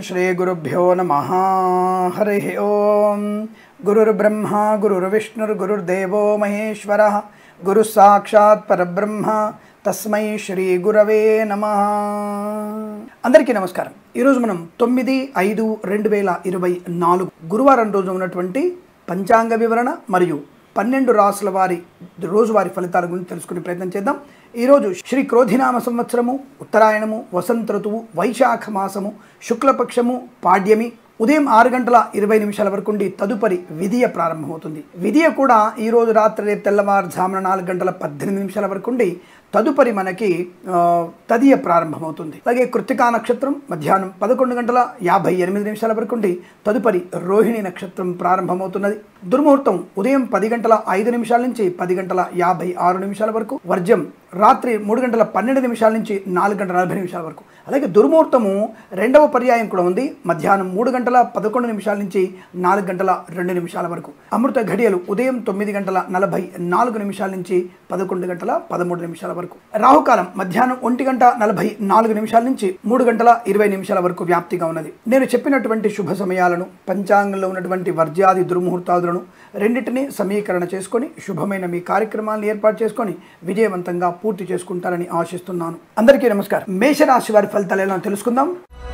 శ్రీగురుభ్యో నమ హరి ఓం గురుర్బ్రహ్మ గురుర్విష్ణుర్గురుర్దేవో మహేశ్వర గురు సాక్షాత్ పరబ్రహ్మ తస్మై శ్రీ గురవే నమ అందరికీ నమస్కారం ఈరోజు మనం తొమ్మిది ఐదు రెండు వేల ఇరవై నాలుగు గురువారం రోజు ఉన్నటువంటి పంచాంగ వివరణ మరియు పన్నెండు రాసుల వారి రోజువారి ఫలితాల గురించి తెలుసుకునే ప్రయత్నం చేద్దాం ఈరోజు శ్రీ క్రోధినామ సంవత్సరము ఉత్తరాయణము వసంత ఋతువు వైశాఖ మాసము శుక్లపక్షము పాడ్యమి ఉదయం ఆరు గంటల ఇరవై నిమిషాల వరకు ఉండి తదుపరి విధియ ప్రారంభమవుతుంది విధియ కూడా ఈ రోజు రాత్రి రేపు తెల్లవారుజామున నాలుగు గంటల పద్దెనిమిది నిమిషాల వరకు ఉండి తదుపరి మనకి ఆ, తదియ ప్రారంభమవుతుంది అలాగే కృతికా నక్షత్రం మధ్యాహ్నం పదకొండు గంటల యాభై ఎనిమిది నిమిషాల వరకు ఉండి తదుపరి రోహిణి నక్షత్రం ప్రారంభమవుతున్నది దుర్ముహూర్తం ఉదయం పది గంటల ఐదు నిమిషాల నుంచి పది గంటల యాభై ఆరు నిమిషాల వరకు వర్జం రాత్రి మూడు గంటల పన్నెండు నిమిషాల నుంచి నాలుగు గంటల నలభై నిమిషాల వరకు అలాగే దుర్ముహూర్తము రెండవ పర్యాయం కూడా ఉంది మధ్యాహ్నం మూడు గంటల పదకొండు నిమిషాల నుంచి నాలుగు గంటల రెండు నిమిషాల వరకు అమృత ఘడియలు ఉదయం తొమ్మిది గంటల నలభై నాలుగు నిమిషాల నుంచి పదకొండు గంటల పదమూడు నిమిషాల వరకు రాహుకాలం మధ్యాహ్నం ఒంటి గంట నలభై నాలుగు నిమిషాల నుంచి మూడు గంటల ఇరవై నిమిషాల వరకు వ్యాప్తిగా ఉన్నది నేను చెప్పినటువంటి శుభ సమయాలను పంచాంగంలో ఉన్నటువంటి వర్జ్యాది దుర్ముహూర్తాదులను రెండింటినీ సమీకరణ చేసుకొని శుభమైన మీ కార్యక్రమాలను ఏర్పాటు చేసుకొని విజయవంతంగా పూర్తి చేసుకుంటారని ఆశిస్తున్నాను అందరికీ నమస్కారం మేషరాశి వారి ఫలితాలు ఎలా తెలుసుకుందాం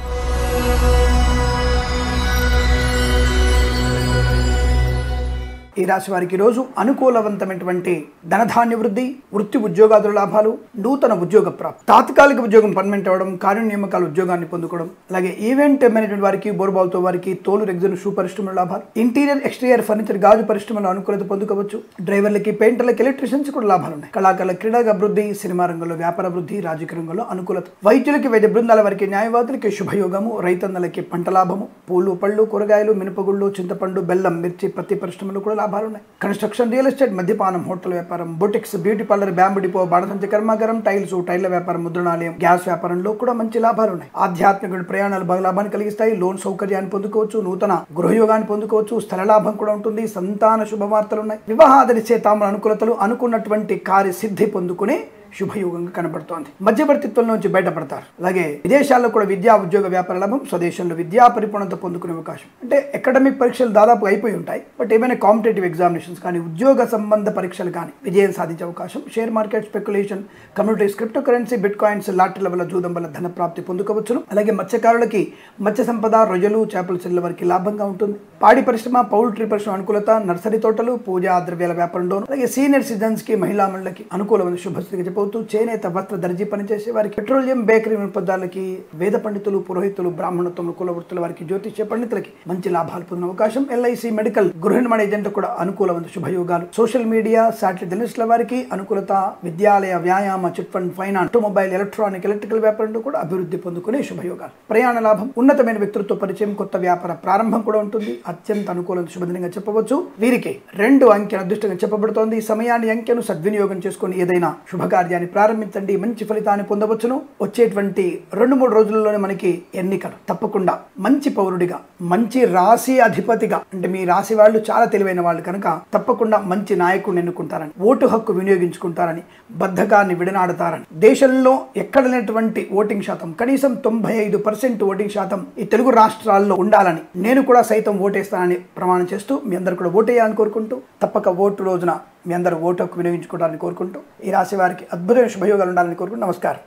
ఈ రాశి వారికి రోజు అనుకూలవంతమైనటువంటి ధనధాన్య వృద్ధి వృత్తి ఉద్యోగాదుల లాభాలు నూతన ఉద్యోగ ప్రాప్తి తాత్కాలిక ఉద్యోగం పర్మనెంట్ అవ్వడం కార్య నియామకాల ఉద్యోగాన్ని పొందుకోవడం అలాగే ఈవెంట్ మేనేజ్మెంట్ వారికి బోర్బాల్తో వారికి తోలు రెగ్జన్ షూ పరిశ్రమల లాభాలు ఇంటీరియర్ ఎక్స్టీరియర్ ఫర్నిచర్ గాజు పరిశ్రమలో అనుకూలత పొందుకోవచ్చు డ్రైవర్లకి పెయింటర్లకి ఎలక్ట్రీషియన్స్ కూడా లాభాలు ఉన్నాయి కళాకారుల క్రీడా అభివృద్ధి సినిమా రంగంలో వ్యాపార అభివృద్ధి రాజకీయ రంగంలో అనుకూలత వైద్యులకి వైద్య బృందాల వారికి న్యాయవాదులకి శుభయోగము రైతన్నలకి పంట లాభము పూలు పళ్ళు కూరగాయలు మినపగుళ్ళు చింతపండు బెల్లం మిర్చి పత్తి పరిశ్రమలు కూడా లాభాలు ఉన్నాయి కన్స్ట్రక్షన్ రియల్ ఎస్టేట్ మద్యపానం హోటల్ వ్యాపారం boutiques beauty parlour bamboo depot బాణసంచ కర్మాగారం టైల్స్ టైర్ల వ్యాపారం ముద్రణాలయం గ్యాస్ వ్యాపారంలో కూడా మంచి లాభాలు ఉన్నాయి ఆధ్యాత్మిక ప్రయాణాలు బాగా లాభాన్ని కలిగిస్తాయి లోన్ సౌకర్యాన్ని పొందుకోవచ్చు నూతన గృహయోగాన్ని పొందుకోవచ్చు స్థల లాభం కూడా ఉంటుంది సంతాన శుభవార్తలు ఉన్నాయి వివాహాదరిచే తాము అనుకూలతలు అనుకున్నటువంటి కార్య సిద్ధి పొందుకునే శుభయోగంగా కనబడుతోంది మధ్యవర్తిత్వం నుంచి బయటపడతారు అలాగే విదేశాల్లో కూడా విద్యా ఉద్యోగ వ్యాపార లాభం స్వదేశంలో విద్యా పరిపూర్ణత పొందుకునే అవకాశం అంటే అకాడమిక్ పరీక్షలు దాదాపు అయిపోయి ఉంటాయి బట్ ఏమైనా కాంపిటేటివ్ ఎగ్జామినేషన్స్ కానీ ఉద్యోగ సంబంధ పరీక్షలు కానీ విజయం సాధించే అవకాశం share market speculation communities cryptocurrency bitcoins లాటరీల వల్ల జూదం వల్ల ధన ప్రాప్తి పొందుకోవచ్చును అలాగే మత్స్యకారులకి మత్స్య సంపద రొయ్యలు చేపల చెల్లెల వారికి లాభంగా ఉంటుంది పాడి పరిశ్రమ పౌల్ట్రీ పరిశ్రమ అనుకూలత నర్సరీ తోటలు పూజా ద్రవ్యాల వ్యాపారంలోను అలాగే సీనియర్ సిటిజన్స్ కి మహిళా మండలికి అనుకూలమైన శుభస్థితిగా చెప్పవచ్చు చేనేత వస్త్ర దర్జీ పనిచేసే వారికి పెట్రోలియం బేకరీ పదార్థాలకి వేద పండితులు పురోహితులు బ్రాహ్మణత్వములు కుల వృత్తుల వారికి జ్యోతిష్య పండితులకి మంచి లాభాలు పొందిన అవకాశం ఎల్ఐసి మెడికల్ గృహ నిర్మాణ ఏజెంట్ కూడా అనుకూలమైన శుభయోగాలు సోషల్ మీడియా శాటిలైట్ జర్నలిస్టుల వారికి అనుకూలత విద్యాలయ వ్యాయామ chit fund finance automobile electronic electrical వ్యాపారంలో కూడా అభివృద్ధి పొందుకునే శుభయోగాలు ప్రయాణ లాభం ఉన్నతమైన వ్యక్తులతో పరిచయం కొత్త వ్యాపార ప్రారంభం కూడా ఉంటుంది అత్యంత అనుకూల శుభదినంగా చెప్పవచ్చు వీరికి రెండు అంకెను అదృష్టంగా చెప్పబడుతోంది ఈ సమయాన్ని అంకెను సద్వినియోగం చేసుకొని ఏదైనా శుభకార్యాన్ని ప్రారంభించండి మంచి ఫలితాన్ని పొందవచ్చును వచ్చేటువంటి రెండు మూడు రోజుల్లోనే మనకి ఎన్నికలు తప్పకుండా మంచి పౌరుడిగా మంచి రాశి అధిపతిగా అంటే మీ రాశి వాళ్ళు చాలా తెలివైన వాళ్ళు కనుక తప్పకుండా మంచి నాయకుడిని ఎన్నుకుంటారని ఓటు హక్కు వినియోగించుకుంటారని బద్ధకాన్ని విడనాడతారని దేశంలో ఎక్కడ లేనటువంటి ఓటింగ్ శాతం కనీసం తొంభై ఐదు పర్సెంట్ ఓటింగ్ శాతం ఈ తెలుగు రాష్ట్రాల్లో ఉండాలని నేను కూడా సైతం ఓటేస్తానని ప్రమాణం చేస్తూ మీ అందరు కూడా ఓటేయాలని కోరుకుంటూ తప్పక ఓటు రోజున మీ అందరూ ఓటు హక్కు వినియోగించుకోవడానికి కోరుకుంటూ ఈ రాశి వారికి అద్భుతమైన శుభయోగాలు ఉండాలని కోరుకుంటూ నమస్కారం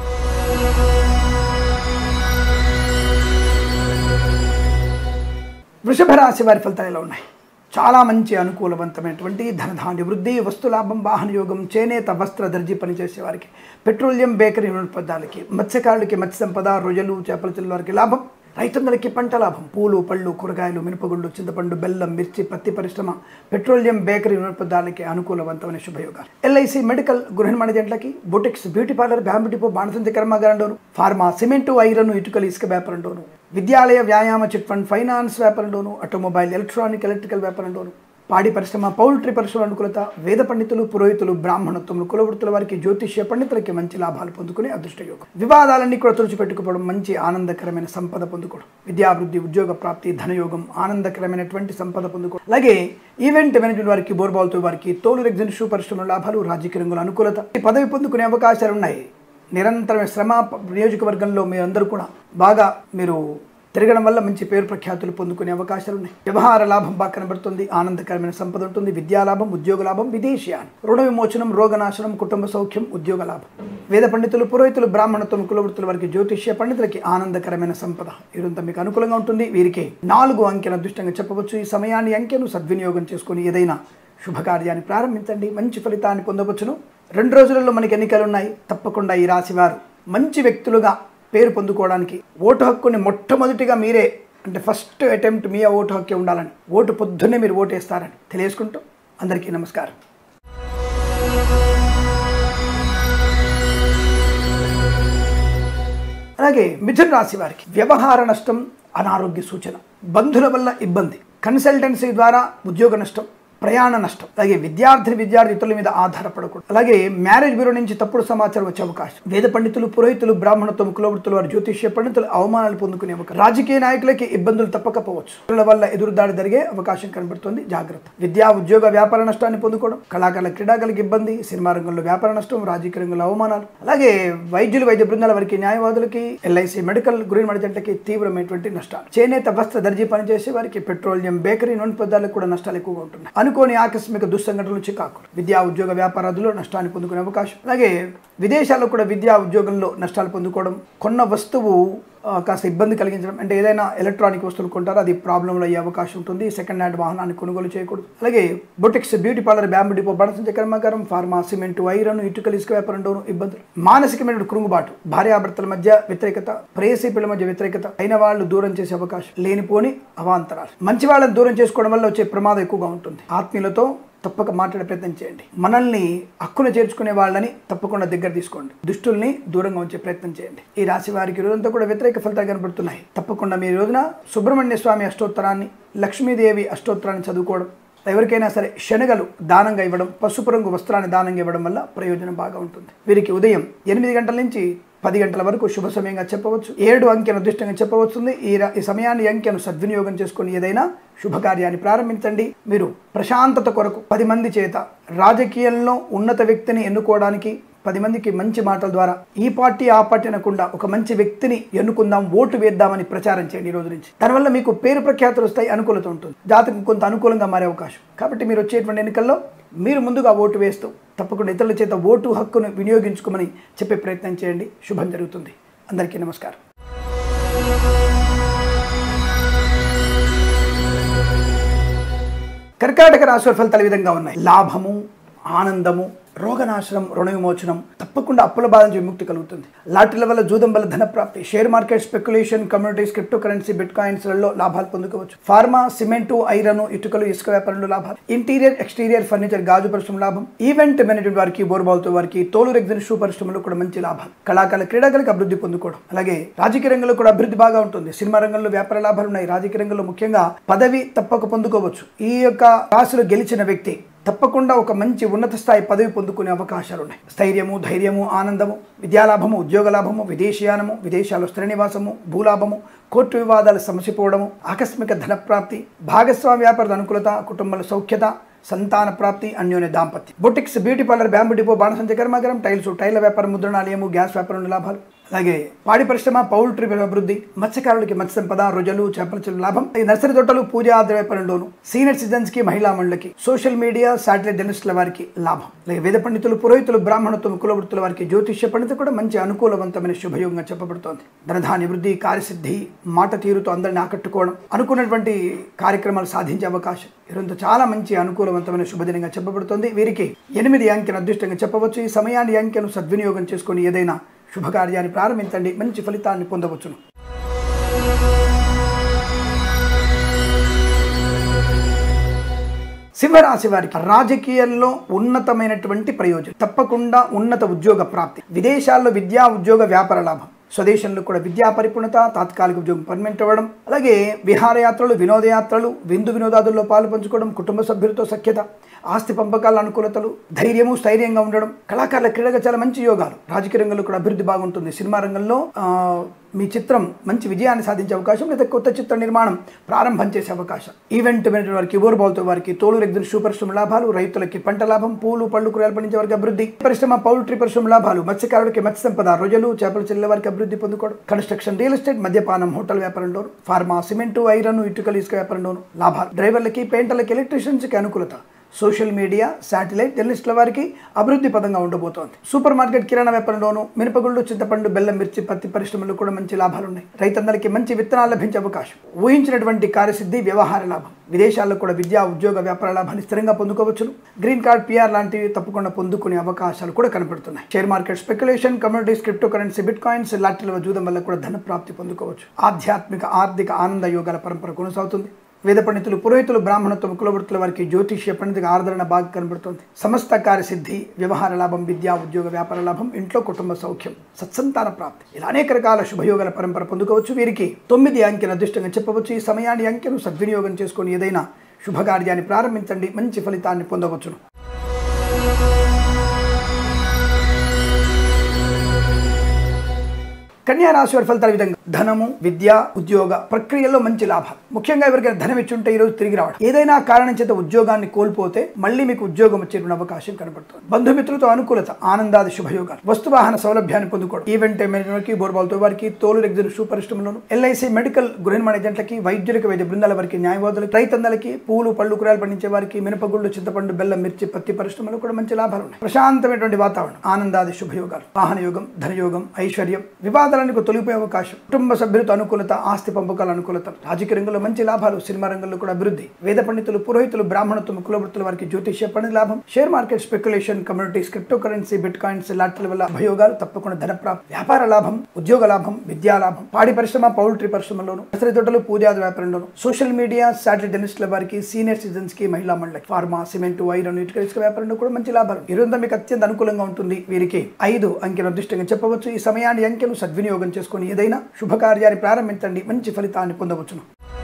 వృషభ రాశి వారి ఫలితాలు ఎలా ఉన్నాయి చాలా మంచి అనుకూలవంతమైనటువంటి ధనధాన్య వృద్ధి వస్తులాభం వాహన యోగం చేనేత వస్త్ర దర్జీ పనిచేసే వారికి పెట్రోలియం బేకరీ పదార్థాలకి మత్స్యకారులకి మత్స్య సంపద రొయ్యలు చేపల చెల్లు వారికి లాభం రైతన్నలకి పంట లాభం పూలు పళ్ళు కూరగాయలు మినపగుళ్ళు చింతపండు బెల్లం మిర్చి పత్తి పరిశ్రమ పెట్రోలియం బేకరీ పదార్థాలకి అనుకూలవంతమైన శుభయోగాలు ఎల్ఐసి మెడికల్ గృహ నిర్మాణ జంటలకి boutiques beauty parlour bamboo depot బాణసంచ కర్మాగారంలోను ఫార్మా సిమెంటు ఐరన్ ఇటుకలు ఇసుక వ్యాపారంలోను విద్యాలయ వ్యాయామ చిట్ ఫండ్ ఫైనాన్స్ వ్యాపారంలోను ఆటోమొబైల్ ఎలక్ట్రానిక్ ఎలక్ట్రికల్ వ్యాపారంలోను పాడి పరిశ్రమ పౌల్ట్రీ పరిశ్రమ అనుకూలత వేద పండితులు పురోహితులు బ్రాహ్మణత్వములు కులవృత్తుల వారికి జ్యోతిష్య పండితులకి మంచి లాభాలు పొందుకునే అదృష్ట యోగం వివాదాలన్నీ కూడా తుడిచిపెట్టుకోవడం మంచి ఆనందకరమైన సంపద పొందుకోవడం విద్యాభివృద్ధి ఉద్యోగ ప్రాప్తి ధనయోగం ఆనందకరమైనటువంటి సంపద పొందుకోవడం అలాగే ఈవెంట్ మేనేజ్మెంట్ వారికి బోర్బాల్తో వారికి తోలు రెగ్జిన్ షూ పరిశ్రమ లాభాలు రాజకీయ రంగంలో అనుకూలత ఈ పదవి పొందుకునే అవకాశాలు ఉన్నాయి నిరంతరమైన శ్రమ నియోజకవర్గంలో మీరందరూ కూడా బాగా మీరు తిరగడం వల్ల మంచి పేరు ప్రఖ్యాతులు పొందుకునే అవకాశాలు ఉన్నాయి వ్యవహార లాభం బాగా కనబడుతుంది ఆనందకరమైన సంపద ఉంటుంది విద్యా లాభం ఉద్యోగ లాభం విదేశీయానం రుణ విమోచనం రోగనాశనం కుటుంబ సౌఖ్యం ఉద్యోగ లాభం వేద పండితులు పురోహితులు బ్రాహ్మణత్వం కులవృత్తుల వారికి జ్యోతిష్య పండితులకి ఆనందకరమైన సంపద ఇదంతా మీకు అనుకూలంగా ఉంటుంది వీరికి నాలుగు అంకెను అదృష్టంగా చెప్పవచ్చు ఈ సమయాన్ని అంకెను సద్వినియోగం చేసుకొని ఏదైనా శుభకార్యాన్ని ప్రారంభించండి మంచి ఫలితాన్ని పొందవచ్చును రెండు రోజులలో మనకి ఎన్నికలు ఉన్నాయి తప్పకుండా ఈ రాశి వారు మంచి వ్యక్తులుగా పేరు పొందుకోవడానికి ఓటు హక్కుని మొట్టమొదటిగా మీరే అంటే ఫస్ట్ అటెంప్ట్ మీ ఓటు హక్కే ఉండాలని ఓటు పొద్దున్నే మీరు ఓటేస్తారని తెలియజేసుకుంటూ అందరికీ నమస్కారం అలాగే మిథున రాశి వారికి వ్యవహార నష్టం అనారోగ్య సూచన బంధుల వల్ల ఇబ్బంది కన్సల్టెన్సీ ద్వారా ఉద్యోగ నష్టం ప్రయాణ నష్టం అలాగే విద్యార్థిని విద్యార్థి ఇతరుల మీద ఆధారపడకూడదు అలాగే మ్యారేజ్ బ్యూరో నుంచి తప్పుడు సమాచారం వచ్చే అవకాశం వేద పండితులు పురోహితులు బ్రాహ్మణత్వం కులవృత్తులు వారి జ్యోతిష్య పండితులు అవమానాలు పొందుకునే అవకాశం రాజకీయ నాయకులకి ఇబ్బందులు తప్పకపోవచ్చు ఇతరుల వల్ల ఎదురుదాడి జరిగే అవకాశం కనబడుతుంది జాగ్రత్త విద్యా ఉద్యోగ వ్యాపార నష్టాన్ని పొందుకోవడం కళాకారుల క్రీడాకారులకు ఇబ్బంది సినిమా రంగంలో వ్యాపార నష్టం రాజకీయ రంగంలో అవమానాలు అలాగే వైద్యులు వైద్య బృందాల వారికి న్యాయవాదులకి ఎల్ఐసి మెడికల్ గురి మడిజంటకి తీవ్రమైనటువంటి నష్టాలు చేనేత వస్త్ర దర్జీ పనిచేసే వారికి పెట్రోలియం బేకరీ నూనె పదార్థాలకు కూడా నష్టాలు ఎక్కువగా ఉంటున్నాయి అనుకోని ఆకస్మిక దుస్సంఘటనలు చికాకులు విద్యా ఉద్యోగ వ్యాపారాదులో నష్టాన్ని పొందుకునే అవకాశం అలాగే విదేశాల్లో కూడా విద్యా ఉద్యోగంలో నష్టాలు పొందుకోవడం కొన్న వస్తువు ఆ, కాస్త ఇబ్బంది కలిగించడం అంటే ఏదైనా ఎలక్ట్రానిక్ వస్తువులు కొంటారో అది ప్రాబ్లంలో అయ్యే అవకాశం ఉంటుంది సెకండ్ హ్యాండ్ వాహనాన్ని కొనుగోలు చేయకూడదు అలాగే boutiques beauty parlour bamboo depot బడసంచ కర్మాగారం ఫార్మా సిమెంట్ ఐరన్ ఇటుకలు ఇసుక వ్యాపారంలోనూ ఇబ్బందులు మానసికమైన కృంగుబాటు భార్యాభర్తల మధ్య వ్యతిరేకత ప్రేయసీ పిల్లల మధ్య వ్యతిరేకత అయిన వాళ్ళు దూరం చేసే అవకాశం లేనిపోని అవాంతరాలు మంచి వాళ్ళని దూరం చేసుకోవడం వల్ల వచ్చే ప్రమాదం ఎక్కువగా ఉంటుంది ఆత్మీయులతో తప్పక మాట్లాడే ప్రయత్నం చేయండి మనల్ని హక్కున చేర్చుకునే వాళ్ళని తప్పకుండా దగ్గర తీసుకోండి దుష్టుల్ని దూరంగా ఉంచే ప్రయత్నం చేయండి ఈ రాశి వారికి ఈ రోజంతా కూడా వ్యతిరేక ఫలితాలు కనబడుతున్నాయి తప్పకుండా మీ రోజున సుబ్రహ్మణ్య స్వామి అష్టోత్తరాన్ని లక్ష్మీదేవి అష్టోత్తరాన్ని చదువుకోవడం ఎవరికైనా సరే శనగలు దానంగా ఇవ్వడం పసుపు రంగు వస్త్రాన్ని దానంగా ఇవ్వడం వల్ల ప్రయోజనం బాగా ఉంటుంది వీరికి ఉదయం ఎనిమిది గంటల నుంచి పది గంటల వరకు శుభ సమయంగా చెప్పవచ్చు ఏడు అంకెను అదృష్టంగా చెప్పవచ్చుంది ఈ ర- ఈ సమయాన్ని ఈ అంకెను సద్వినియోగం చేసుకొని ఏదైనా శుభకార్యాన్ని ప్రారంభించండి మీరు ప్రశాంతత కొరకు పది మంది చేత రాజకీయంలో ఉన్నత వ్యక్తిని ఎన్నుకోవడానికి పది మందికి మంచి మాటల ద్వారా ఈ పార్టీ ఆ పార్టీ అనకుండా ఒక మంచి వ్యక్తిని ఎన్నుకుందాం ఓటు వేద్దామని ప్రచారం చేయండి ఈ రోజు నుంచి దానివల్ల మీకు పేరు ప్రఖ్యాతులు వస్తాయి అనుకూలత ఉంటుంది జాతకం కొంత అనుకూలంగా మారే అవకాశం కాబట్టి మీరు వచ్చేటువంటి ఎన్నికల్లో మీరు ముందుగా ఓటు వేస్తూ తప్పకుండా ఇతరుల చేత ఓటు హక్కును వినియోగించుకోమని చెప్పే ప్రయత్నం చేయండి శుభం జరుగుతుంది అందరికీ నమస్కారం కర్కాటక రాశి వారి ఫలితాలు ఈ విధంగా ఉన్నాయి లాభము ఆనందము రోగనాశనం రుణ విమోచనం తప్పకుండా అప్పుల బాధ నుంచి విముక్తి కలుగుతుంది లాటరీల వల్ల జూదం వల్ల ధన ప్రాప్తి share market speculation communities cryptocurrency బిట్ కాయిన్స్లలో లాభాలు పొందుకోవచ్చు ఫార్మా సిమెంటు ఐరన్ ఇటుకలు ఇసుక వ్యాపారంలో లాభాలు ఇంటీరియర్ ఎక్స్టీరియర్ ఫర్నిచర్ గాజు పరిశ్రమ లాభం ఈవెంట్ మేనేజ్మెంట్ వారికి బోర్బాల్తో వారికి తోలు రెగ్జిన్ షూ పరిశ్రమలో కూడా మంచి లాభాలు కళాకారుల క్రీడాకారులకు అభివృద్ధి పొందుకోవడం అలాగే రాజకీయ రంగంలో కూడా అభివృద్ధి బాగా ఉంటుంది సినిమా రంగంలో వ్యాపార లాభాలు ఉన్నాయి రాజకీయ రంగంలో ముఖ్యంగా పదవి తప్పక పొందుకోవచ్చు ఈ యొక్క రాశిలో గెలిచిన వ్యక్తి తప్పకుండా ఒక మంచి ఉన్నత స్థాయి పదవి పొందుకునే అవకాశాలు ఉన్నాయి స్థైర్యము ధైర్యము ఆనందము విద్యాలాభము ఉద్యోగ లాభము విదేశీయానము విదేశాల్లో స్థిర నివాసము భూలాభము కోర్టు వివాదాలు సమసిపోవడము ఆకస్మిక ధన ప్రాప్తి భాగస్వామి వ్యాపాರದ అనుకూలత కుటుంబంలో సౌఖ్యత సంతాన ప్రాప్తి అన్యోన్య దాంపత్యం boutiques beauty parlour bamboo depot బాణసంచ కర్మాగారం టైల్స్ టైల వ్యాపారం ముద్రణాలయము గ్యాస్ వ్యాపారం లాభాలు అలాగే పాడి పరిశ్రమ పౌల్ట్రీ అభివృద్ధి మత్స్యకారులకి మత్స్య సంపద రొజలు చేపల చెరువు లాభం ఈ నర్సరీ తోటలు పూజ ఆద్ర వ్యాపారంలోను సీనియర్ సిటిజన్స్ కి మహిళా మండలికి సోషల్ మీడియా శాటిలైట్ జర్నలిస్టుల వారికి లాభం అలాగే వేద పండితులు పురోహితులు బ్రాహ్మణత్వం కులవృత్తుల వారికి జ్యోతిష్య పండితులు కూడా మంచి అనుకూలవంతమైన శుభయోగంగా చెప్పబడుతోంది ధనధాన్య వృద్ధి కార్యసిద్ధి మాట తీరుతో అందరిని ఆకట్టుకోవడం అనుకున్నటువంటి కార్యక్రమాలు సాధించే అవకాశం ఇదంతా చాలా మంచి అనుకూలవంతమైన శుభదినంగా చెప్పబడుతోంది వీరికి ఎనిమిది అంకెను అదృష్టంగా చెప్పవచ్చు ఈ సమయాన్ని ఈ అంకెను సద్వినియోగం చేసుకొని ఏదైనా శుభకార్యాన్ని ప్రారంభించండి మంచి ఫలితాన్ని పొందవచ్చును సింహరాశి వారికి రాజకీయాల్లో ఉన్నతమైనటువంటి ప్రయోజనం తప్పకుండా ఉన్నత ఉద్యోగ ప్రాప్తి విదేశాల్లో విద్యా ఉద్యోగ వ్యాపార లాభం స్వదేశంలో కూడా విద్యా పరిపూర్ణత తాత్కాలిక ఉద్యోగం పర్మనెంట్ అవ్వడం అలాగే విహారయాత్రలు వినోదయాత్రలు విందు వినోదాదుల్లో పాలు పంచుకోవడం కుటుంబ సభ్యులతో సఖ్యత ఆస్తి పంపకాల అనుకూలతలు ధైర్యము స్థైర్యంగా ఉండడం కళాకారుల క్రీడగా చాలా మంచి యోగాలు రాజకీయ రంగంలో కూడా అభివృద్ధి బాగుంటుంది సినిమా రంగంలో ఆ, మీ చిత్రం మంచి విజయాన్ని సాధించే అవకాశం లేదా కొత్త చిత్ర నిర్మాణం ప్రారంభం చేసే అవకాశం ఈవెంట్ మేనేజ్మెంట్ వారికి ఊరుబావుతో వారికి తోలు రెగ్దులు పరిశ్రమ లాభాలు రైతులకి పంట లాభం పూలు పళ్ళు కూరగాయలు పండించే వారికి అభివృద్ధి పరిశ్రమ పౌల్ట్రీ పరిశ్రమ లాభాలు మత్స్యకారులకి మత్స్య సంపద రొయ్యలు చేపలు చెల్లె వారికి అభివృద్ధి పొందుకోవడం కన్స్ట్రక్షన్ రియల్ ఎస్టేట్ మద్యపానం హోటల్ వ్యాపారంలోను ఫార్మా సిమెంటు ఐరన్ ఇటుకలు ఇసుక వ్యాపారంలోను లాభాలు డ్రైవర్లకి పెయింటర్లకి ఎలక్ట్రీషియన్స్కి అనుకూలత సోషల్ మీడియా శాటిలైట్ జర్నలిస్టుల వారికి అభివృద్ధి పదంగా ఉండబోతోంది సూపర్ మార్కెట్ కిరాణా వ్యాపారంలోను మినపగుళ్ళు చింతపండు బెల్లం మిర్చి పత్తి పరిశ్రమలు కూడా మంచి లాభాలు ఉన్నాయి రైతందరికీ మంచి విత్తనాలు లభించే అవకాశం ఊహించినటువంటి కార్యసిద్ధి వ్యవహార లాభం విదేశాల్లో కూడా విద్యా ఉద్యోగ వ్యాపార లాభాన్ని స్థిరంగా పొందుకోవచ్చును గ్రీన్ కార్డ్ పిఆర్ లాంటివి తప్పకుండా పొందుకునే అవకాశాలు కూడా కనపడుతున్నాయి share market speculation communities cryptocurrency bitcoins లాటరీల జూదం వల్ల కూడా ధన ప్రాప్తి పొందుకోవచ్చు ఆధ్యాత్మిక ఆర్థిక ఆనంద యోగాల పరంపర కొనసాగుతుంది వేద పండితులు పురోహితులు బ్రాహ్మణత్వం కులవృత్తుల వారికి జ్యోతిష్య పండితుల ఆదరణ బాగా కనబడుతోంది సమస్త కార్యసిద్ధి వ్యవహార లాభం విద్యా ఉద్యోగ వ్యాపార లాభం ఇంట్లో కుటుంబ సౌఖ్యం సత్సంతాన ప్రాప్తి ఇలా అనేక రకాల శుభయోగాల పరంపర పొందుకోవచ్చు వీరికి తొమ్మిది అంకెను అదృష్టంగా చెప్పవచ్చు ఈ సమయాన్ని అంకెను సద్వినియోగం చేసుకొని ఏదైనా శుభకార్యాన్ని ప్రారంభించండి మంచి ఫలితాన్ని పొందవచ్చును కన్యా రాశి వారి ఫలితాల విధంగా ధనము విద్య ఉద్యోగ ప్రక్రియలో మంచి లాభాలు ముఖ్యంగా ఎవరికైనా ధనం ఇచ్చుంటే ఈ రోజు తిరిగి రావడం ఏదైనా కారణం చేత ఉద్యోగాన్ని కోల్పోతే మళ్ళీ మీకు ఉద్యోగం వచ్చేటువంటి అవకాశం కనబడుతుంది బంధుమిత్రులతో అనుకూలత ఆనందాది శుభయోగాలు వస్తువాహన సౌలభ్యాన్ని పొందుకోవడం ఈవెంట్ మేనేజ్మెంట్కి బోర్బాల్తో వారికి తోలు రెగ్జర్ షూ పరిశ్రమలను ఎల్ఐసి మెడికల్ గృహ ఏజెంట్లకి వైద్యులకి వైద్య బృందాల వారికి న్యాయవాదులకి రైతందలకి పూలు పళ్ళు కూరగాయలు పండించే వారికి మినపగుళ్ళు చింతపండు బెల్లం మిర్చి పత్తి పరిశ్రమలు కూడా మంచి లాభాలు ఉన్నాయి ప్రశాంతమైనటువంటి వాతావరణం ఆనందాది శుభయోగాలు వాహన యోగం ధనయోగం ఐశ్వర్యం వివాదాలకు తొలగిపోయే అవకాశం కుటుంబ సభ్యులతో అనుకూలత ఆస్తి పంపకాల అనుకూలత రాజకీయ రంగంలో మంచి లాభాలు సినిమా రంగంలో కూడా అభివృద్ధి వేద పండితులు పురోహితులు బ్రాహ్మణత్వం కులవృత్తుల వారికి జ్యోతిష్య పని లాభం share market speculation communities cryptocurrency bitcoins లాటరీల వల్ల అభయోగాలు తప్పకుండా ధన ప్రాప్తి వ్యాపార లాభం ఉద్యోగ లాభం విద్యా లాభం పాడి పరిశ్రమ పౌల్ట్రీ పరిశ్రమలోను నర్సరీ తోటలు పూజాది వ్యాపారంలోను సోషల్ మీడియా శాటిలైట్ జర్నలిస్టుల వారికి సీనియర్ సిటిజన్స్ కి మహిళా మండలి ఫార్మా సిమెంట్ ఐరన్ ఇటుక ఇసుక వ్యాపారంలో కూడా మంచి లాభాలు ఈ రోజంతా మీకు అత్యంత అనుకూలంగా ఉంటుంది వీరికి ఐదు అంకెను అదృష్టంగా చెప్పవచ్చు ఈ సమయాన్ని అంకెను సద్వినియోగం చేసుకొని ఏదైనా శుభకార్యాన్ని ప్రారంభించండి మంచి ఫలితాన్ని పొందవచ్చును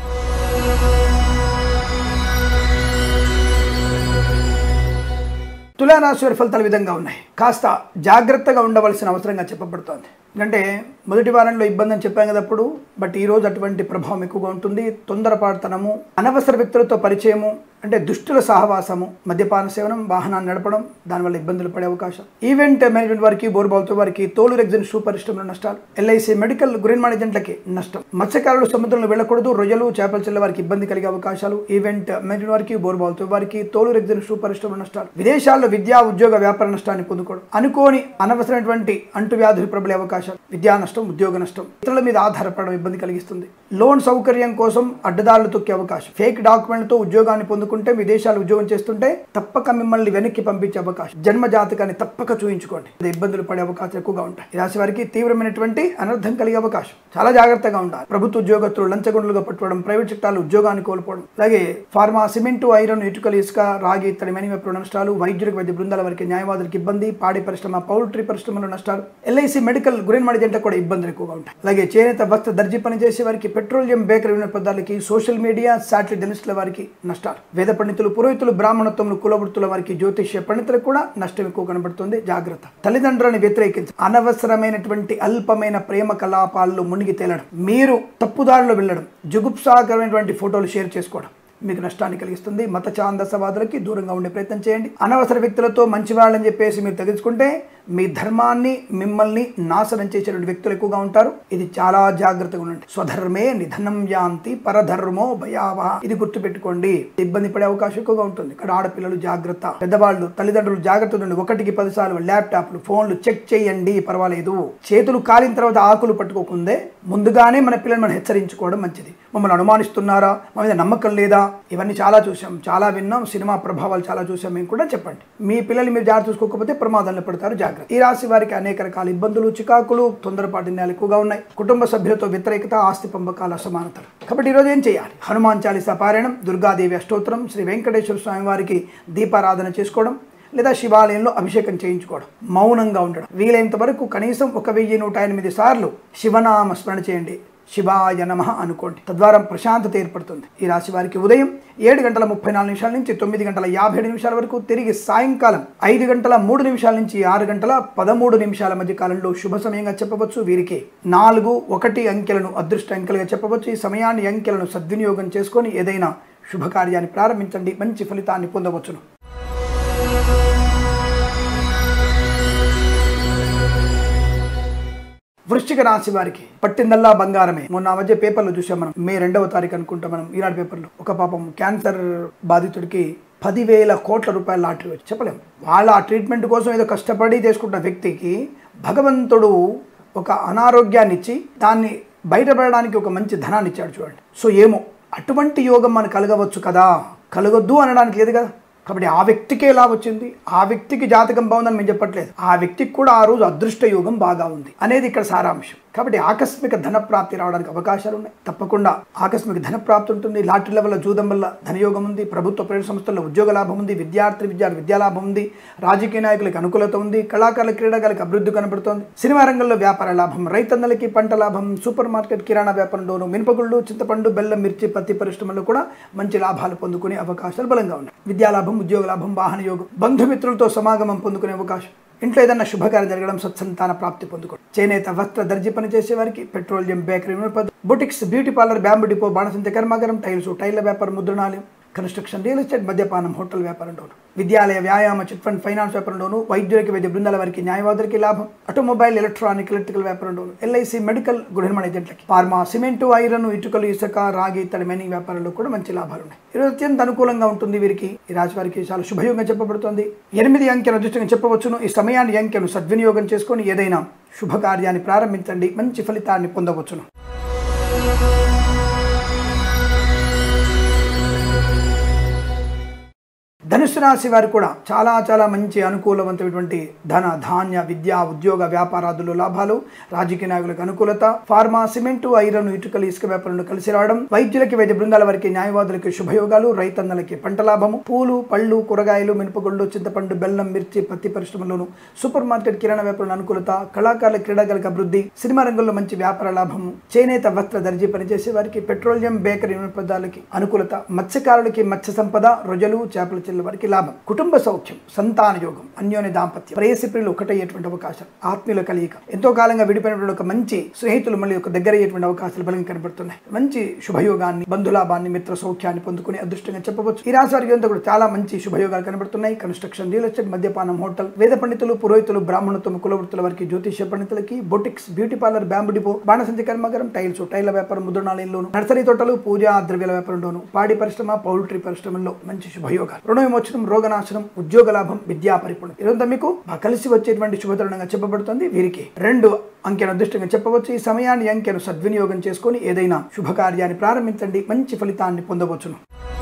తులారాశి వారి ఫలితాల విధంగా ఉన్నాయి కాస్త జాగ్రత్తగా ఉండవలసిన అవసరంగా చెప్పబడుతోంది ఎందుకంటే మొదటి వారంలో ఇబ్బంది అని చెప్పాం కదా అప్పుడు బట్ ఈ రోజు అటువంటి ప్రభావం ఎక్కువగా ఉంటుంది తొందరపాటుతనము అనవసర వ్యక్తులతో పరిచయము అంటే దుష్టుల సహవాసము మద్యపాన సేవనం వాహనాన్ని నడపడం దానివల్ల ఇబ్బందులు పడే అవకాశం ఈవెంట్ మేనేజ్మెంట్ వారికి బోర్బాల్తో వారికి తోలు రెగ్జన్ షూ పరిశ్రమలో నష్టాలు ఎల్ఐసి మెడికల్ గ్రీన్ మేనేజెంట్లకి నష్టం మత్స్యకారులు సముద్రంలో వెళ్ళకూడదు రొయ్యలు చేపల చెల్ల వారికి ఇబ్బంది కలిగే అవకాశాలు ఈవెంట్ మేనేజ్మెంట్ వారికి బోర్బాల్తో వారికి తోలు రెగ్జన్ షూ పరిశ్రమలో నష్టాలు విదేశాల్లో విద్యా ఉద్యోగ వ్యాపార నష్టాన్ని పొందుకోవడం అనుకోని అనవసరమైనటువంటి అంటువ్యాధులు ప్రబలే అవకాశాలు విద్యా నష్టం ఉద్యోగ నష్టం ఇతరుల మీద ఆధారపడడం ఇబ్బంది కలిగిస్తుంది లోన్ సౌకర్యం కోసం అడ్డదారులు తొక్కే అవకాశం ఫేక్ డాక్యుమెంట్లతో ఉద్యోగాన్ని పొందుకుంటే విదేశాలు ఉద్యోగం చేస్తుంటే తప్పక మిమ్మల్ని వెనక్కి పంపించే అవకాశం జన్మ జాతకాన్ని తప్పక చూయించుకోండి ఇది ఇబ్బందులు పడే అవకాశం ఎక్కువగా ఉంటాయి ఈ రాశి వారికి తీవ్రమైనటువంటి అనర్థం కలిగే అవకాశం చాలా జాగ్రత్తగా ఉండాలి ప్రభుత్వ ఉద్యోగస్తులు లంచగొండలుగా పట్టుకోవడం ప్రైవేట్ సెక్టార్లు ఉద్యోగాన్ని కోల్పోవడం అలాగే ఫార్మా సిమెంటు ఐరన్ ఇటుకలు ఇసుక రాగి ఇత్తడి మెనిమెప్పుడు నష్టాలు వైద్యులకు వైద్య బృందాల వారికి న్యాయవాదులకు ఇబ్బంది పాడి పరిశ్రమ పౌల్ట్రీ పరిశ్రమలో నష్టాలు ఎల్ఐసి మెడికల్ గురైన్ మడిజెంట కూడా ఇబ్బందులు ఎక్కువగా ఉంటాయి అలాగే చేనేత వస్త్ర దర్జీ పని చేసే వారికి పెట్రోలియం బేకరీ వినియోగదారులకి సోషల్ మీడియా శాటిలైట్ జర్నలిస్టుల వారికి నష్టాలు వేద పండితులు పురోహితులు బ్రాహ్మణత్వములు కులవృత్తుల వారికి జ్యోతిష్య పండితులకు కూడా నష్టం ఎక్కువ కనబడుతుంది జాగ్రత్త తల్లిదండ్రులను వ్యతిరేకించి అనవసరమైనటువంటి అల్పమైన ప్రేమ కలాపాల్లో మునిగి తేలడం మీరు తప్పుదారిలో వెళ్ళడం జుగుప్సాకరమైనటువంటి ఫోటోలు షేర్ చేసుకోవడం మీకు నష్టాన్ని కలిగిస్తుంది మత ఛాందసవాదులకి దూరంగా ఉండే ప్రయత్నం చేయండి అనవసర వ్యక్తులతో మంచి వాళ్ళని చెప్పేసి మీరు తగ్గించుకుంటే మీ ధర్మాన్ని మిమ్మల్ని నాశనం చేసేటువంటి వ్యక్తులు ఎక్కువగా ఉంటారు ఇది చాలా జాగ్రత్తగా ఉండండి స్వధర్మే నిధనం యాంతి పరధర్మో భయావహ ఇది గుర్తుపెట్టుకోండి ఇబ్బంది పడే అవకాశం ఎక్కువగా ఉంటుంది ఇక్కడ ఆడపిల్లలు జాగ్రత్త పెద్దవాళ్ళు తల్లిదండ్రులు జాగ్రత్త ఉండండి ఒకటికి పదిసార్లు ల్యాప్టాప్లు ఫోన్లు చెక్ చేయండి పర్వాలేదు చేతులు కాలిన తర్వాత ఆకులు పట్టుకోకుందే ముందుగానే మన పిల్లల్ని మనం హెచ్చరించుకోవడం మంచిది మమ్మల్ని అనుమానిస్తున్నారా మా మీద నమ్మకం లేదా ఇవన్నీ చాలా చూసాం చాలా విన్నాం సినిమా ప్రభావాలు చాలా చూసాం మేము కూడా చెప్పండి మీ పిల్లల్ని మీరు జాగ్రత్త చూసుకోకపోతే ప్రమాదంలో పడతారు జాగ్రత్త ఈ రాశి వారికి అనేక రకాల ఇబ్బందులు చికాకులు తొందరపాటు నిర్ణయాలు ఎక్కువగా ఉన్నాయి కుటుంబ సభ్యులతో వ్యతిరేకత ఆస్తి పంపకాల అసమానతలు కాబట్టి ఈరోజు ఏం చేయాలి హనుమాన్ చాలీసా పారాయణం దుర్గాదేవి అష్టోత్తరం శ్రీ వెంకటేశ్వర స్వామి వారికి దీపారాధన చేసుకోవడం లేదా శివాలయంలో అభిషేకం చేయించుకోవడం మౌనంగా ఉండడం వీలైనంత వరకు కనీసం ఒక వెయ్యి నూట ఎనిమిది సార్లు శివనామ స్మరణ చేయండి శివాయ నమ అనుకోండి తద్వారా ప్రశాంతత ఏర్పడుతుంది ఈ రాశి వారికి ఉదయం ఏడు గంటల ముప్పై నాలుగు నిమిషాల నుంచి తొమ్మిది గంటల యాభై ఏడు నిమిషాల వరకు తిరిగి సాయంకాలం ఐదు గంటల మూడు నిమిషాల నుంచి ఆరు గంటల పదమూడు నిమిషాల మధ్య కాలంలో శుభ సమయంగా చెప్పవచ్చు వీరికి నాలుగు ఒకటి అంకెలను అదృష్ట అంకెలుగా చెప్పవచ్చు ఈ సమయాన్ని అంకెలను సద్వినియోగం చేసుకొని ఏదైనా శుభకార్యాన్ని ప్రారంభించండి మంచి ఫలితాన్ని పొందవచ్చును వృశ్చిక రాశి వారికి పట్టిందల్లా బంగారమే మొన్న ఆ మధ్య పేపర్లో చూసాం మనం మే రెండవ తారీఖు అనుకుంటా మనం ఈనాడు పేపర్లో ఒక పాపం క్యాన్సర్ బాధితుడికి పదివేల కోట్ల రూపాయల లాటరీ వచ్చి చెప్పలేం వాళ్ళ ఆ ట్రీట్మెంట్ కోసం ఏదో కష్టపడి చేసుకుంటున్న వ్యక్తికి భగవంతుడు ఒక అనారోగ్యాన్ని ఇచ్చి దాన్ని బయటపడడానికి ఒక మంచి ధనాన్ని ఇచ్చాడు చూడండి సో ఏమో అటువంటి యోగం మనకు కలగవచ్చు కదా కలగొద్దు అనడానికి లేదు కదా కాబట్టి ఆ వ్యక్తికి ఎలా వచ్చింది ఆ వ్యక్తికి జాతకం బాగుందని మేము చెప్పట్లేదు ఆ వ్యక్తికి కూడా ఆ రోజు అదృష్ట యోగం బాగా ఉంది అనేది ఇక్కడ సారాంశం కాబట్టి ఆకస్మిక ధన ప్రాప్తి రావడానికి అవకాశాలు ఉన్నాయి తప్పకుండా ఆకస్మిక ధన ప్రాప్తి ఉంటుంది లాటరీ లెవెల్ జూదం వల్ల ధనయోగం ఉంది ప్రభుత్వ ప్రైవేట్ సంస్థల్లో ఉద్యోగ లాభం ఉంది విద్యార్థి విద్యార్థి విద్యాలాభం ఉంది రాజకీయ నాయకులకు అనుకూలత ఉంది కళాకారుల క్రీడాకారులకు అభివృద్ధి కనబడుతోంది సినిమా రంగంలో వ్యాపార లాభం రైతన్నలకి పంట లాభం సూపర్ మార్కెట్ కిరాణా వ్యాపారంలోను మినపగుళ్ళు చింతపండు బెల్లం మిర్చి పత్తి పరిశ్రమల్లో కూడా మంచి లాభాలు పొందుకునే అవకాశాలు బలంగా ఉన్నాయి విద్యాలాభం ఉద్యోగ లాభం వాహన యోగం బంధుమిత్రులతో సమాగమం పొందుకునే అవకాశం ఇంట్లో ఏదైనా శుభకార్యం జరగడం సత్సంతాన ప్రాప్తి పొందుకోవడం చేనేత వస్త్ర దర్జీ పని చేసే వారికి పెట్రోలియం బేకరీ వినోపద boutiques beauty parlour bamboo depot బాణసంత కర్మాగారం టైల్స్ టైర్ల వ్యాపారం ముద్రణాలయం కన్స్ట్రక్షన్ రియల్ ఎస్టేట్ మద్యపానం హోటల్ వ్యాపారంలోను విద్యాలయ వ్యాయామ చిట్ ఫండ్ ఫైనాన్స్ వ్యాపారంలోను వైద్యులకి వైద్య బృందాల వారికి న్యాయవాదులకి లాభం ఆటోమొబైల్ ఎలక్ట్రానిక్ ఎలక్ట్రికల్ వ్యాపారంలోను ఎల్ఐసి మెడికల్ గృహ నిర్మాణ ఏజెంట్లకి ఫార్మా సిమెంటు ఐరన్ ఇటుకలు ఇసుక రాగి ఇత్తడి మైనింగ్ వ్యాపారంలో కూడా మంచి లాభాలు ఉన్నాయి ఈరోజు అత్యంత అనుకూలంగా ఉంటుంది వీరికి ఈ రాశి వారికి చాలా శుభయోగంగా చెప్పబడుతుంది ఎనిమిది అంకెను అదృష్టంగా చెప్పవచ్చును ఈ సమయాన్ని ఈ అంకెను సద్వినియోగం చేసుకొని ఏదైనా శుభకార్యాన్ని ప్రారంభించండి మంచి ఫలితాన్ని పొందవచ్చును ధనుసు రాశి వారు కూడా చాలా చాలా మంచి అనుకూలవంతమైనటువంటి ధన ధాన్య విద్య ఉద్యోగ వ్యాపారాదులు లాభాలు రాజకీయ నాయకులకు అనుకూలత ఫార్మా సిమెంటు ఐరన్ ఇటుకలు ఇసుక వ్యాపారంలో కలిసి రావడం వైద్యులకి వైద్య బృందాల వారికి న్యాయవాదులకి శుభయోగాలు రైతన్నలకి పంట లాభము పూలు పళ్ళు కూరగాయలు మినపగుళ్ళు చింతపండు బెల్లం మిర్చి పత్తి పరిశ్రమలోను సూపర్ మార్కెట్ కిరాణా వ్యాపారంలో అనుకూలత కళాకారుల క్రీడాకారులకు అభివృద్ధి సినిమా రంగంలో మంచి వ్యాపార లాభము చేనేత వస్త్ర దర్జీ పనిచేసే వారికి పెట్రోలియం బేకరీ పదార్థాలకి అనుకూలత మత్స్యకారులకి మత్స్య సంపద రొజలు చేపల చెల్ల వారికి లాభం కుటుంబ సౌఖ్యం సంతాన యోగం అన్యోన్య దాంపత్యం ప్రేయసి ప్రియులు ఒకటయ్యేటువంటి అవకాశం ఆత్మీయుల కలియిక ఎంతో కాలంగా విడిపోయినటువంటి ఒక మంచి స్నేహితులు మళ్ళీ ఒక దగ్గర అయ్యేటువంటి అవకాశాలు బలంగా కనబడుతున్నాయి మంచి శుభయోగాన్ని బంధులాభాన్ని మిత్ర సౌఖ్యాన్ని పొందుకుని అదృష్టంగా చెప్పవచ్చు ఈ రాశి వారికి అంతా కూడా చాలా మంచి శుభయోగాలు కనబడుతున్నాయి కన్స్ట్రక్షన్ రియల్ ఎస్టేట్ మద్యపానం హోటల్ వేద పండితులు పురోహితులు బ్రాహ్మణత్వం కులవృత్తుల వారికి జ్యోతిష్య పండితులకి boutiques beauty parlour bamboo depot బాణసంచి కర్మాగారం టైల్స్ టైల వ్యాపారం ముద్రణాలయంలోను నర్సరీ తోటలు పూజా ద్రవ్యాల వ్యాపారంలోను పాడి పరిశ్రమ పౌల్ట్రీ పరిశ్రమల్లో మంచి శుభయోగాలు రుణ విమోచనం రోగనాశనం ఉద్యోగ లాభం విద్యా పరిపూర్ణం ఇదంతా మీకు బాగా కలిసి వచ్చేటువంటి శుభతరుణంగా చెప్పబడుతుంది వీరికి రెండు అంకెను అదృష్టంగా చెప్పవచ్చు ఈ సమయాన్ని ఈ అంకెను సద్వినియోగం చేసుకొని ఏదైనా శుభకార్యాన్ని ప్రారంభించండి మంచి ఫలితాన్ని పొందవచ్చును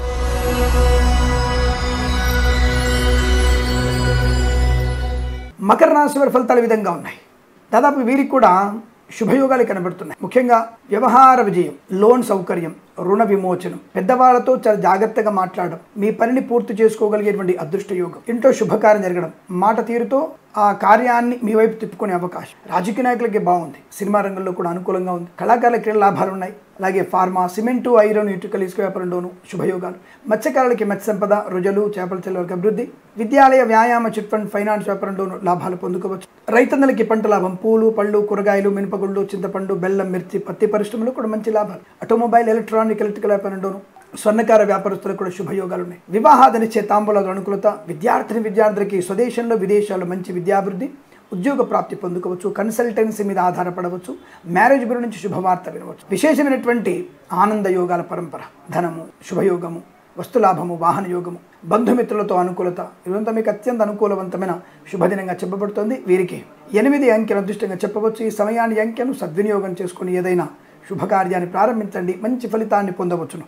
మకర రాశి వారి ఫలితాలు ఈ విధంగా ఉన్నాయి దాదాపు వీరికి కూడా శుభయోగాలు కనబడుతున్నాయి ముఖ్యంగా వ్యవహార విజయం లోన్ సౌకర్యం రుణ విమోచనం పెద్దవాళ్ళతో చాలా జాగ్రత్తగా మాట్లాడడం మీ పనిని పూర్తి చేసుకోగలిగేటువంటి అదృష్ట యోగం ఇంట్లో శుభకార్యం జరగడం మాట తీరుతో ఆ కార్యాన్ని మీ వైపు తిప్పుకునే అవకాశం రాజకీయ నాయకులకి బాగుంది సినిమా రంగంలో కూడా అనుకూలంగా ఉంది కళాకారుల క్రీడ లాభాలు ఉన్నాయి అలాగే ఫార్మా సిమెంటు ఐరన్ ఇటుకలు ఇసుక వ్యాపారంలోను శుభయోగాలు మత్స్యకారులకి మత్స్య సంపద రుజలు చేపల చెల్లవరికి అభివృద్ధి విద్యాలయ వ్యాయామ చిట్ ఫండ్ ఫైనాన్స్ వ్యాపారంలోను లాభాలు పొందుకోవచ్చు రైతన్నలకి పంట లాభం పూలు పళ్ళు కూరగాయలు మినపగుళ్ళు చింతపండు బెల్లం మిర్చి పత్తి పరిశ్రమలు కూడా మంచి లాభాలు ఆటోమొబైల్ ఎలక్ట్రానిక్ ఎలక్ట్రికల్ వ్యాపారంలోను స్వర్ణకార వ్యాపారస్తులకు కూడా శుభయోగాలు ఉన్నాయి వివాహాదనిచ్చే తాంబూలాల అనుకూలత విద్యార్థిని విద్యార్థులకి స్వదేశంలో విదేశాల్లో మంచి విద్యాభివృద్ధి ఉద్యోగ ప్రాప్తి పొందుకోవచ్చు కన్సల్టెన్సీ మీద ఆధారపడవచ్చు మ్యారేజ్ బ్యూరో నుంచి శుభవార్త వినవచ్చు విశేషమైనటువంటి ఆనంద యోగాల పరంపర ధనము శుభయోగము వస్తులాభము వాహన యోగము బంధుమిత్రులతో అనుకూలత ఇదంతా మీకు అత్యంత అనుకూలవంతమైన శుభదినంగా చెప్పబడుతోంది వీరికి ఎనిమిది అంకెను అదృష్టంగా చెప్పవచ్చు ఈ సమయాన్ని అంకెను సద్వినియోగం చేసుకుని ఏదైనా శుభకార్యాన్ని ప్రారంభించండి మంచి ఫలితాన్ని పొందవచ్చును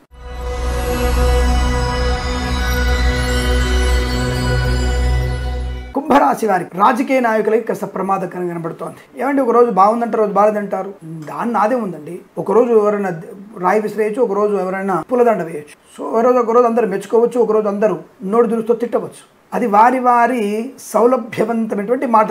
కుంభరాశి వారికి రాజకీయ నాయకులకి కాస్త ప్రమాదకరంగా కనబడుతోంది ఏమంటే ఒక రోజు బాగుందంటే రోజు బాగాలేదంటారు దాన్ని నాదే ఉందండి ఒక రోజు ఎవరైనా రాయి విసిరేయచ్చు ఒక రోజు ఎవరైనా పూలదండ వేయచ్చు సో ఒక రోజు ఒక రోజు అందరూ మెచ్చుకోవచ్చు ఒక రోజు అందరూ నోటి దురుస్తో తిట్టవచ్చు అది వారి వారి సౌలభ్యవంతమైనటువంటి మాట తీరు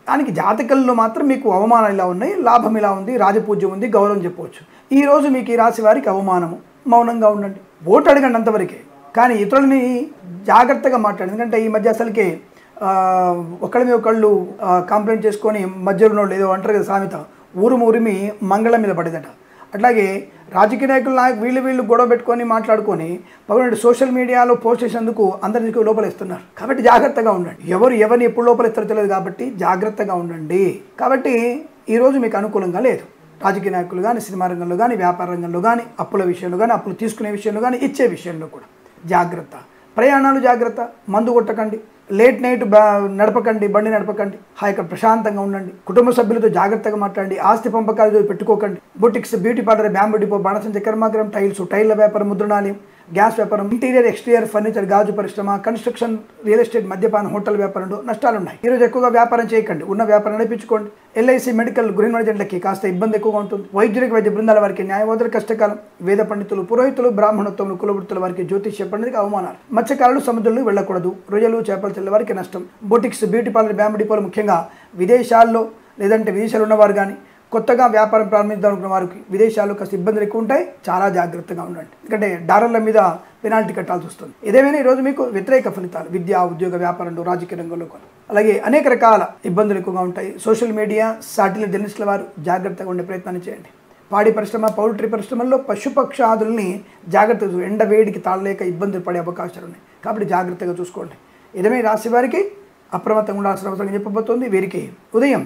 దానికి జాతకంలో మాత్రం మీకు అవమానం ఇలా ఉన్నాయి లాభం ఇలా ఉంది రాజపూజ్యం ఉంది గౌరవం చెప్పవచ్చు ఈ రోజు మీకు ఈ రాశి వారికి అవమానము మౌనంగా ఉండండి ఓటు అడగండి అంతవరకే కానీ ఇతరులని జాగ్రత్తగా మాట్లాడండి ఎందుకంటే ఈ మధ్య అసలుకే ఆ, ఒకళ్ళ మీద ఒకళ్ళు ఆ, కంప్లైంట్ చేసుకొని మధ్యలో ఉన్న వాళ్ళు ఏదో అంటారు కదా సామెత ఊరుము ఉరిమి మంగళం మీద పడేదట అట్లాగే రాజకీయ నాయకులు నాయకు వీళ్ళు వీళ్ళు గొడవ పెట్టుకొని మాట్లాడుకొని పక్కన సోషల్ మీడియాలో పోస్ట్ చేసేందుకు అందరికీ లోపలిస్తున్నారు కాబట్టి జాగ్రత్తగా ఉండండి ఎవరు ఎవరిని ఎప్పుడు లోపలిస్తారో తెలియదు కాబట్టి జాగ్రత్తగా ఉండండి కాబట్టి ఈరోజు మీకు అనుకూలంగా లేదు రాజకీయ నాయకులు కానీ సినిమా రంగంలో కానీ వ్యాపార రంగంలో కానీ అప్పుల విషయంలో కానీ అప్పులు తీసుకునే విషయంలో కానీ ఇచ్చే విషయంలో కూడా జాగ్రత్త ప్రయాణాలు జాగ్రత్త మందు కొట్టకండి లేట్ నైట్ బా నడపకండి బండి నడపకండి హాయిగా ప్రశాంతంగా ఉండండి కుటుంబ సభ్యులతో జాగ్రత్తగా మాట్లాడండి ఆస్తి పంపకాలు పెట్టుకోకండి boutiques beauty parlour bamboo depot బాణసంచ కర్మాగ్రం టైల్స్ టైల్ల వ్యాపారం ముద్రణాలయం గ్యాస్ వ్యాపారం ఇంటీరియర్ ఎక్స్టీరియర్ ఫర్నిచర్ గాజు పరిశ్రమ కన్స్ట్రక్షన్ రియల్ ఎస్టేట్ మద్యపాన హోటల్ వ్యాపారంలో నష్టాలు ఉన్నాయి ఈరోజు ఎక్కువగా వ్యాపారం చేయకండి ఉన్న వ్యాపారం నడిపించుకోండి ఎల్ఐసి మెడికల్ గృహ మణిజెంట్లకి కాస్త ఇబ్బంది ఎక్కువగా ఉంటుంది వైద్యులకు వైద్య బృందాల వారికి న్యాయవాదులు కష్టకాలం వేద పండితులు పురోహితులు బ్రాహ్మణోత్తములు కులవృత్తుల వారికి జ్యోతిష్య పండితులకు అవమానాలు మత్స్యకారులు సముద్రంలో వెళ్ళకూడదు రొయ్యలు చేపలు తెల్ల వారికి నష్టం బొటిక్స్ బ్యూటీ పార్లర్ బ్యాంబు డిపోలు ముఖ్యంగా విదేశాల్లో లేదంటే విదేశాలు ఉన్నవారు కానీ కొత్తగా వ్యాపారం ప్రారంభిద్దాం అనుకున్న వారికి విదేశాల్లో కాస్త ఇబ్బందులు ఎక్కువ ఉంటాయి చాలా జాగ్రత్తగా ఉండండి ఎందుకంటే డాలర్ల మీద పెనాల్టీ కట్టాల్సి వస్తుంది ఏదేమైనా ఈరోజు మీకు వ్యతిరేక ఫలితాలు విద్య ఉద్యోగ వ్యాపారంలో రాజకీయ రంగంలో కూడా అలాగే అనేక రకాల ఇబ్బందులు ఎక్కువగా ఉంటాయి సోషల్ మీడియా సాటిలైట్ జర్నలిస్టుల వారు జాగ్రత్తగా ఉండే ప్రయత్నాన్ని చేయండి పాడి పరిశ్రమ పౌల్ట్రీ పరిశ్రమల్లో పశుపక్షాదుల్ని జాగ్రత్తగా చూ- ఎండ వేడికి తాళలేక ఇబ్బందులు పడే అవకాశాలు ఉన్నాయి కాబట్టి జాగ్రత్తగా చూసుకోండి ఇదమే రాశి వారికి అప్రమత్తంగా ఉండాల్సిన అవసరం చెప్పబోతోంది వీరికి ఉదయం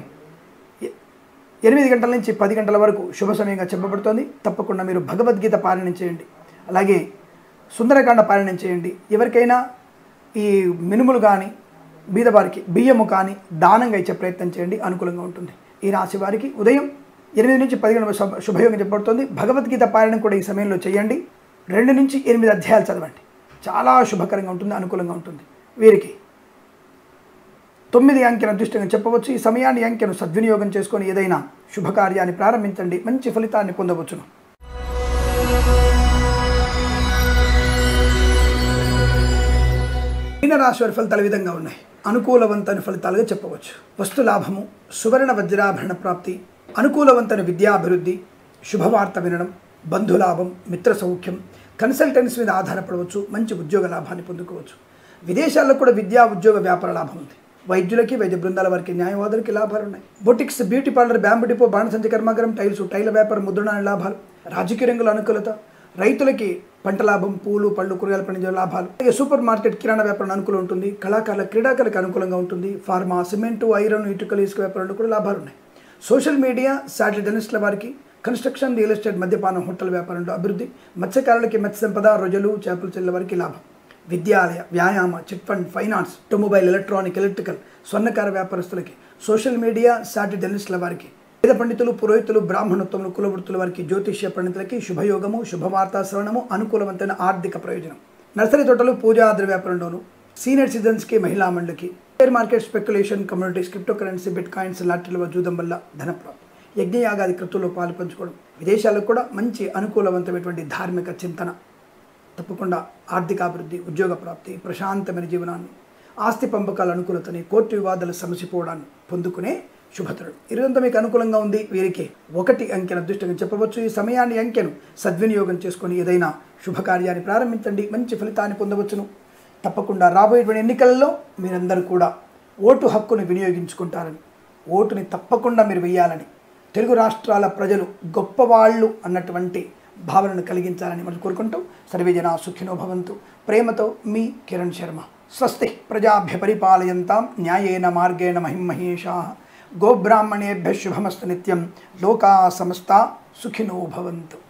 ఎ- ఎనిమిది గంటల నుంచి పది గంటల వరకు శుభ సమయంగా చెప్పబడుతోంది తప్పకుండా మీరు భగవద్గీత పారాయణం చేయండి అలాగే సుందరకాండ పారాయణం చేయండి ఎవరికైనా ఈ మినుములు కానీ బీదవారికి బియ్యము కానీ దానంగా ఇచ్చే ప్రయత్నం చేయండి అనుకూలంగా ఉంటుంది ఈ రాశి వారికి ఉదయం ఎనిమిది నుంచి పది గంటల శుభ శుభయోగం చెప్పబడుతుంది భగవద్గీత పారాయణం కూడా ఈ సమయంలో చేయండి రెండు నుంచి ఎనిమిది అధ్యాయాలు చదవండి చాలా శుభకరంగా ఉంటుంది అనుకూలంగా ఉంటుంది వీరికి తొమ్మిది అంకెను అదృష్టంగా చెప్పవచ్చు ఈ సమయాన్ని అంకెను సద్వినియోగం చేసుకొని ఏదైనా శుభకార్యాన్ని ప్రారంభించండి మంచి ఫలితాన్ని పొందవచ్చును మీనరాశి వారి ఫలితాలు ఈ విధంగా ఉన్నాయి అనుకూలవంతమైన ఫలితాలుగా చెప్పవచ్చు వస్తు లాభము సువర్ణ వజ్రాభరణ ప్రాప్తి అనుకూలవంతమైన విద్యాభివృద్ధి శుభవార్త వినడం బంధులాభం మిత్ర సౌఖ్యం కన్సల్టెన్సీ మీద ఆధారపడవచ్చు మంచి ఉద్యోగ లాభాన్ని పొందుకోవచ్చు విదేశాల్లో కూడా విద్యా ఉద్యోగ వ్యాపార లాభం ఉంది వైద్యులకి వైద్య బృందాల వారికి న్యాయవాదులకి లాభాలు ఉన్నాయి boutiques beauty parlour bamboo depot బాణసంచ కర్మాగారం టైల్స్ టైల వ్యాపారం ముద్రణ లాభాలు రాజకీయ రంగుల అనుకూలత రైతులకి పంట లాభం పూలు పళ్ళు కూరగాయలు పండించే లాభాలు అలాగే సూపర్ మార్కెట్ కిరాణా వ్యాపారం అనుకూలం ఉంటుంది కళాకారుల క్రీడాకారులకు అనుకూలంగా ఉంటుంది ఫార్మా సిమెంటు ఐరన్ ఇటుకలు ఇసుక వ్యాపారంలో కూడా లాభాలు ఉన్నాయి సోషల్ మీడియా శాటిలైట్ జర్నలిస్టుల వారికి కన్స్ట్రక్షన్ రియల్ ఎస్టేట్ మద్యపానం హోటల్ వ్యాపారంలో అభివృద్ధి మత్స్యకారులకి మత్స్య సంపద రొయ్యలు చేపలు చెల్లెల వారికి లాభం విద్యాలయ వ్యాయామ chit fund finance automobile electronic electrical స్వర్ణకార వ్యాపారస్తులకి సోషల్ మీడియా సాటి జర్నలిస్టుల వారికి వేద పండితులు పురోహితులు బ్రాహ్మణోత్తములు కులవృత్తుల వారికి జ్యోతిష్య పండితులకి శుభయోగము శుభవార్తా శ్రవణము అనుకూలవంతమైన ఆర్థిక ప్రయోజనం నర్సరీ తోటలు పూజా ద్రవ్య వ్యాపారంలోను సీనియర్ సిటిజన్స్కి మహిళా మండలికి share market speculation communities cryptocurrency bitcoins లాటరీల జూదం వల్ల ధనప్రాప్తి యజ్ఞయాగాది కృతుల్లో పాలు పంచుకోవడం విదేశాలకు కూడా మంచి అనుకూలవంతమైనటువంటి ధార్మిక చింతన తప్పకుండా ఆర్థికాభివృద్ధి ఉద్యోగ ప్రాప్తి ప్రశాంతమైన జీవనాన్ని ఆస్తి పంపకాల అనుకూలతని కోర్టు వివాదాలు సమసిపోవడాన్ని పొందుకునే శుభతరుడు ఇదంతా మీకు అనుకూలంగా ఉంది వీరికి ఒకటి అంకెను అదృష్టంగా చెప్పవచ్చు ఈ సమయాన్ని అంకెను సద్వినియోగం చేసుకొని ఏదైనా శుభకార్యాన్ని ప్రారంభించండి మంచి ఫలితాన్ని పొందవచ్చును తప్పకుండా రాబోయేటువంటి ఎన్నికలలో మీరందరూ కూడా ఓటు హక్కును వినియోగించుకుంటారని ఓటుని తప్పకుండా మీరు వేయాలని తెలుగు రాష్ట్రాల ప్రజలు గొప్పవాళ్ళు అన్నటువంటి భావనను కలిగించాలని మనం కోరుకుంటూ సర్వేజన సుఖినో భవంతు ప్రేమతో మీ కిరణ్ శర్మ స్వస్తి ప్రజాభ్య పరిపాలయంతాం న్యాయేన మార్గేణ మహిమహేషా గోబ్రాహ్మణేభ్య శుభమస్తు నిత్యం లోకా సమస్త సుఖినో భవంతు